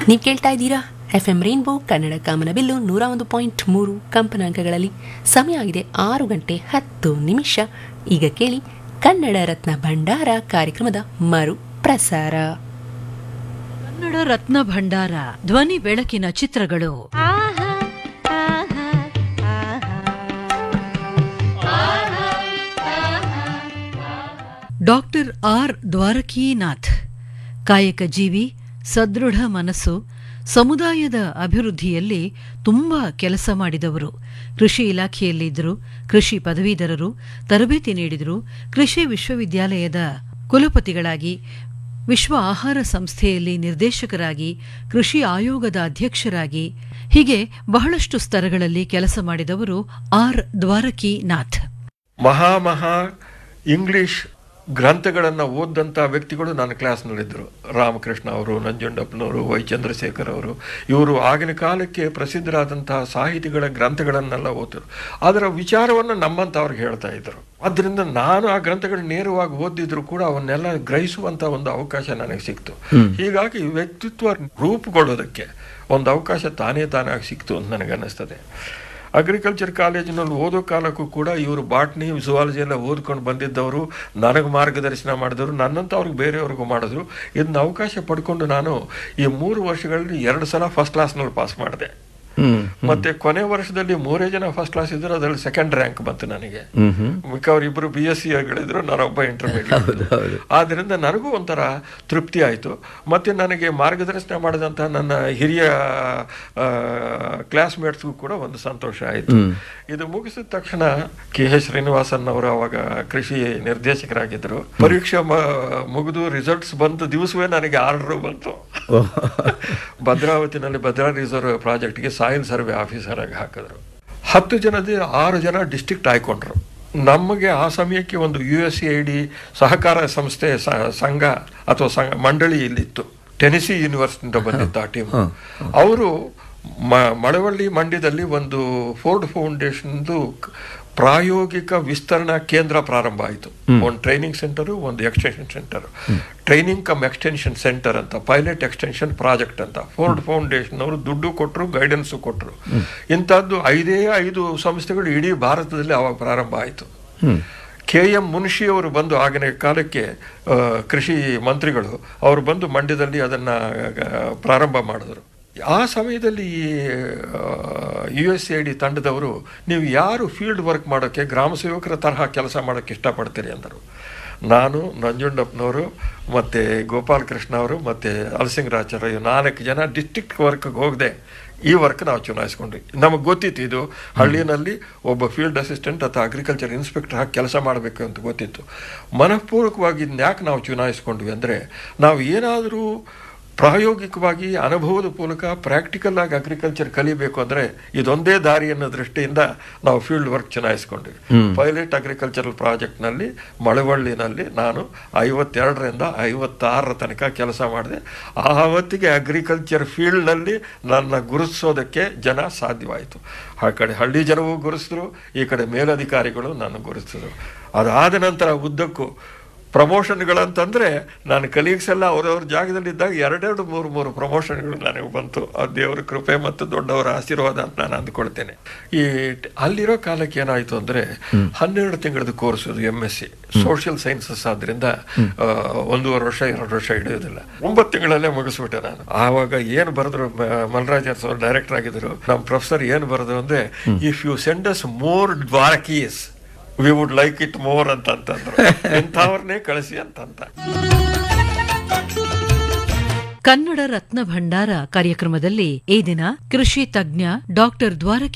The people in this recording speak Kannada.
ನೀವು ಕೇಳ್ತಾ ಇದ್ದೀರಾ ಎಫ್ ಎಂ ರೈನ್ಬೋ ಕನ್ನಡ ಕಾಮನಬಿಲ್ಲು ನೂರ ಒಂದು ಪಾಯಿಂಟ್ ಮೂರು ಕಂಪನಾಂಕಗಳಲ್ಲಿ ಸಮಯ ಆಗಿದೆ ಆರು ಗಂಟೆ ಹತ್ತು ನಿಮಿಷ ಈಗ ಕೇಳಿ ಕನ್ನಡ ರತ್ನ ಭಂಡಾರ ಕಾರ್ಯಕ್ರಮದ ಮರು ಪ್ರಸಾರ ಕನ್ನಡ ರತ್ನ ಭಂಡಾರ ಧ್ವನಿ ಬೆಳಕಿನ ಚಿತ್ರಗಳು ಡಾಕ್ಟರ್ ಆರ್ ದ್ವಾರಕೀನಾಥ್ ಕಾಯಕ ಜೀವಿ ಸದೃಢ ಮನಸ್ಸು ಸಮುದಾಯದ ಅಭಿವೃದ್ಧಿಯಲ್ಲಿ ತುಂಬಾ ಕೆಲಸ ಮಾಡಿದವರು ಕೃಷಿ ಇಲಾಖೆಯಲ್ಲಿದ್ದರು ಕೃಷಿ ಪದವೀಧರರು ತರಬೇತಿ ನೀಡಿದರು ಕೃಷಿ ವಿಶ್ವವಿದ್ಯಾಲಯದ ಕುಲಪತಿಗಳಾಗಿ ವಿಶ್ವ ಆಹಾರ ಸಂಸ್ಥೆಯಲ್ಲಿ ನಿರ್ದೇಶಕರಾಗಿ ಕೃಷಿ ಆಯೋಗದ ಅಧ್ಯಕ್ಷರಾಗಿ ಹೀಗೆ ಬಹಳಷ್ಟು ಸ್ತರಗಳಲ್ಲಿ ಕೆಲಸ ಮಾಡಿದವರು ಆರ್ ದ್ವಾರಕೀನಾಥ್ ಮಹಾ ಮಹಾ ಇಂಗ್ಲಿಷ್ ಗ್ರಂಥಗಳನ್ನು ಓದಂಥ ವ್ಯಕ್ತಿಗಳು ನನ್ನ ಕ್ಲಾಸ್ನಲ್ಲಿದ್ದರು ರಾಮಕೃಷ್ಣ ಅವರು ನಂಜುಂಡಪ್ಪನವರು ವೈ ಚಂದ್ರಶೇಖರ್ ಅವರು ಇವರು ಆಗಿನ ಕಾಲಕ್ಕೆ ಪ್ರಸಿದ್ಧರಾದಂತಹ ಸಾಹಿತಿಗಳ ಗ್ರಂಥಗಳನ್ನೆಲ್ಲ ಓದಿದ್ರು ಅದರ ವಿಚಾರವನ್ನು ನಮ್ಮಂಥವ್ರಿಗೆ ಹೇಳ್ತಾ ಇದ್ದರು ಆದ್ದರಿಂದ ನಾನು ಆ ಗ್ರಂಥಗಳು ನೇರವಾಗಿ ಓದಿದ್ರು ಕೂಡ ಅವನ್ನೆಲ್ಲ ಗ್ರಹಿಸುವಂಥ ಒಂದು ಅವಕಾಶ ನನಗೆ ಸಿಕ್ತು ಹೀಗಾಗಿ ವ್ಯಕ್ತಿತ್ವ ರೂಪುಗೊಳ್ಳೋದಕ್ಕೆ ಒಂದು ಅವಕಾಶ ತಾನೇ ತಾನಾಗಿ ಸಿಕ್ತು ಅಂತ ನನಗನ್ನಿಸ್ತದೆ ಅಗ್ರಿಕಲ್ಚರ್ ಕಾಲೇಜಿನಲ್ಲಿ ಓದೋ ಕಾಲಕ್ಕೂ ಕೂಡ ಇವರು ಬಾಟ್ನಿ ಜುವಾಲಜಿ ಎಲ್ಲ ಓದ್ಕೊಂಡು ಬಂದಿದ್ದವರು ನನಗೆ ಮಾರ್ಗದರ್ಶನ ಮಾಡಿದವರು ನನ್ನಂಥವ್ರಿಗೆ ಬೇರೆಯವ್ರಿಗೂ ಮಾಡಿದ್ರು ಇದನ್ನ ಅವಕಾಶ ಪಡ್ಕೊಂಡು ನಾನು ಈ ಮೂರು ವರ್ಷಗಳಲ್ಲಿ ಎರಡು ಸಲ ಫಸ್ಟ್ ಕ್ಲಾಸ್ನಲ್ಲಿ ಪಾಸ್ ಮಾಡಿದೆ ಮತ್ತೆ ಕೊನೆ ವರ್ಷದಲ್ಲಿ ಮೂರೇ ಜನ ಫಸ್ಟ್ ಕ್ಲಾಸ್ ಇದ್ರು ಅದರಲ್ಲಿ ಸೆಕೆಂಡ್ ರ್ಯಾಂಕ್ ಬಂತು ನನಗೆ ಮಿಕ್ಕವ್ರು ಇಬ್ಬರು ಬಿ ಎಸ್ ಸಿ ಗಳಿದ್ರು ನಾನೊಬ್ಬ ಇಂಟರ್ಮೀಡಿಯೇಟ್ ಆದ್ರಿಂದ ನನಗೂ ಒಂಥರ ತೃಪ್ತಿ ಆಯಿತು ಮತ್ತೆ ನನಗೆ ಮಾರ್ಗದರ್ಶನ ಮಾಡಿದಂಥ ನನ್ನ ಹಿರಿಯ ಕ್ಲಾಸ್ಮೇಟ್ಸ್ಗೂ ಕೂಡ ಒಂದು ಸಂತೋಷ ಆಯಿತು ಇದು ಮುಗಿಸಿದ ತಕ್ಷಣ ಕೆ ಎಸ್ ಶ್ರೀನಿವಾಸನ್ ಅವರು ಅವಾಗ ಕೃಷಿ ನಿರ್ದೇಶಕರಾಗಿದ್ದರು ಪರೀಕ್ಷೆ ಮುಗಿದು ರಿಸಲ್ಟ್ಸ್ ಬಂದ ದಿವಸವೇ ನನಗೆ ಆರ್ಡರ್ ಬಂತು ಭದ್ರಾವತಿನಲ್ಲಿ ಭದ್ರಾ ರಿಸರ್ವ್ ಪ್ರಾಜೆಕ್ಟ್ಗೆ ಸಾಯಿಲ್ ಸರ್ವೆ ಆಫೀಸರ್ ಆಗಿ ಹಾಕಿದ್ರು ಹತ್ತು ಜನದ ಆರು ಜನ ಡಿಸ್ಟ್ರಿಕ್ಟ್ ಆಯ್ಕೊಂಡ್ರು ನಮಗೆ ಆ ಸಮಯಕ್ಕೆ ಒಂದು U S C I D ಸಹಕಾರ ಸಂಸ್ಥೆ ಸಂಘ ಅಥವಾ ಸಂಘ ಮಂಡಳಿ ಇಲ್ಲಿತ್ತು ಟೆನಿಸಿ ಯೂನಿವರ್ಸಿಟಿಯಿಂದ ಬಂದಿತ್ತು ಆ ಟೀಮ್ ಅವರು ಮಳವಳ್ಳಿ ಮಂಡ್ಯದಲ್ಲಿ ಒಂದು ಫೋರ್ಡ್ ಫೌಂಡೇಶನ್ದು ಪ್ರಾಯೋಗಿಕ ವಿಸ್ತರಣಾ ಕೇಂದ್ರ ಪ್ರಾರಂಭ ಆಯಿತು ಒಂದು ಟ್ರೈನಿಂಗ್ ಸೆಂಟರು ಒಂದು extension centre training cum extension centre ಅಂತ ಪೈಲಟ್ ಎಕ್ಸ್ಟೆನ್ಷನ್ ಪ್ರಾಜೆಕ್ಟ್ ಅಂತ ಫೋರ್ಡ್ ಫೌಂಡೇಶನ್ ಅವರು ದುಡ್ಡು ಕೊಟ್ಟರು ಗೈಡೆನ್ಸು ಕೊಟ್ಟರು ಇಂಥದ್ದು ಐದೇ ಐದು ಸಂಸ್ಥೆಗಳು ಇಡೀ ಭಾರತದಲ್ಲಿ ಅವಾಗ ಪ್ರಾರಂಭ ಆಯಿತು ಕೆ ಎಂ ಮುನ್ಷಿ ಅವರು ಬಂದು ಆಗಿನ ಕಾಲಕ್ಕೆ ಕೃಷಿ ಮಂತ್ರಿಗಳು ಅವರು ಬಂದು ಮಂಡ್ಯದಲ್ಲಿ ಅದನ್ನು ಪ್ರಾರಂಭ ಮಾಡಿದ್ರು ಆ ಸಮಯದಲ್ಲಿ ಯು ಎಸ್ ಐ ಡಿ ತಂಡದವರು ನೀವು ಯಾರು ಫೀಲ್ಡ್ ವರ್ಕ್ ಮಾಡೋಕ್ಕೆ ಗ್ರಾಮ ಸೇವಕರ ತರಹ ಕೆಲಸ ಮಾಡೋಕ್ಕೆ ಇಷ್ಟಪಡ್ತೀರಿ ಅಂದರು ನಾನು ನಂಜುಂಡಪ್ಪನವರು ಮತ್ತು ಗೋಪಾಲಕೃಷ್ಣ ಅವರು ಮತ್ತು ಅಲಸಿಂಗರಾಚಾರ್ಯ ನಾಲ್ಕು ಜನ ಡಿಸ್ಟ್ರಿಕ್ಟ್ ವರ್ಕ್ಗೆ ಹೋಗದೆ ಈ ವರ್ಕ್ ನಾವು ಚುನಾಯಿಸ್ಕೊಂಡ್ವಿ ನಮಗೆ ಗೊತ್ತಿತ್ತು ಇದು ಹಳ್ಳಿನಲ್ಲಿ ಒಬ್ಬ ಫೀಲ್ಡ್ ಅಸಿಸ್ಟೆಂಟ್ ಅಥವಾ ಅಗ್ರಿಕಲ್ಚರ್ ಇನ್ಸ್ಪೆಕ್ಟರ್ ಹಾಕಿ ಕೆಲಸ ಮಾಡಬೇಕು ಅಂತ ಗೊತ್ತಿತ್ತು ಮನಃಪೂರ್ವಕವಾಗಿ ಇದನ್ನ ಯಾಕೆ ನಾವು ಚುನಾಯಿಸ್ಕೊಂಡ್ವಿ ಅಂದರೆ ನಾವು ಏನಾದರೂ ಪ್ರಾಯೋಗಿಕವಾಗಿ ಅನುಭವದ ಮೂಲಕ ಪ್ರಾಕ್ಟಿಕಲ್ ಆಗಿ ಅಗ್ರಿಕಲ್ಚರ್ ಕಲಿಬೇಕು ಅಂದ್ರೆ ಇದೊಂದೇ ದಾರಿ ಅನ್ನೋ ದೃಷ್ಟಿಯಿಂದ ನಾವು ಫೀಲ್ಡ್ ವರ್ಕ್ ಚುನಾಯಿಸ್ಕೊಂಡ್ವಿ ಪೈಲಟ್ ಅಗ್ರಿಕಲ್ಚರಲ್ ಪ್ರಾಜೆಕ್ಟ್ ನಲ್ಲಿ ಮಳವಳ್ಳಿನಲ್ಲಿ ನಾನು ಐವತ್ತೆರಡರಿಂದ ಐವತ್ತಾರರ ತನಕ ಕೆಲಸ ಮಾಡಿದೆ ಆ ಹೊತ್ತಿಗೆ ಅಗ್ರಿಕಲ್ಚರ್ ಫೀಲ್ಡ್ ನಲ್ಲಿ ನನ್ನ ಗುರುತಿಸೋದಕ್ಕೆ ಜನ ಸಾಧ್ಯವಾಯಿತು ಆ ಕಡೆ ಹಳ್ಳಿ ಜನವೂ ಗುರುತಿಸಿದ್ರು ಈ ಕಡೆ ಮೇಲಧಿಕಾರಿಗಳು ನನ್ನ ಗುರುತಿಸಿದ್ರು ಅದಾದ ನಂತರ ಉದ್ದಕ್ಕೂ ಪ್ರಮೋಷನ್ಗಳಂತಂದ್ರೆ ನಾನು ಕಲೀಗ್ಸ್ ಎಲ್ಲ ಅವ್ರವ್ರ ಜಾಗದಲ್ಲಿದ್ದಾಗ ಎರಡೆರಡು ಮೂರು ಮೂರು ಪ್ರಮೋಷನ್ಗಳು ನನಗೆ ಬಂತು ಆ ದೇವರ ಕೃಪೆ ಮತ್ತು ದೊಡ್ಡವರ ಆಶೀರ್ವಾದ ಅಂತ ನಾನು ಅಂದ್ಕೊಳ್ತೇನೆ ಈ ಅಲ್ಲಿರೋ ಕಾಲಕ್ಕೆ ಏನಾಯ್ತು ಅಂದ್ರೆ ಹನ್ನೆರಡು ತಿಂಗಳದ course M S C social sciences ಆದ್ರಿಂದ ಒಂದೂವರೆ ವರ್ಷ ಎರಡು ವರ್ಷ ಹಿಡಿಯೋದಿಲ್ಲ ಒಂಬತ್ತು ತಿಂಗಳಲ್ಲೇ ಮುಗಿಸ್ಬಿಟ್ಟೆ ನಾನು ಆವಾಗ ಏನು ಬರೆದ್ರು ಮಲ್ರಾಜ್ ಸರ್ ಡೈರೆಕ್ಟರ್ ಆಗಿದ್ರು ನಮ್ಮ ಪ್ರೊಫೆಸರ್ ಏನು ಬರೆದ್ರು ಅಂದ್ರೆ if you send us more Dwarakis we would like it more ಅಂತ ಅಂತಂದ್ರು ಇಂಥವ್ರನ್ನೇ ಕಳಿಸಿ ಅಂತಂತ ಕನ್ನಡ ರತ್ನ ಭಂಡಾರ ಕಾರ್ಯಕ್ರಮದಲ್ಲಿ ಈ ದಿನ ಕೃಷಿ ತಜ್ಞ ಡಾಕ್ಟರ್ ದ್ವಾರಕಿ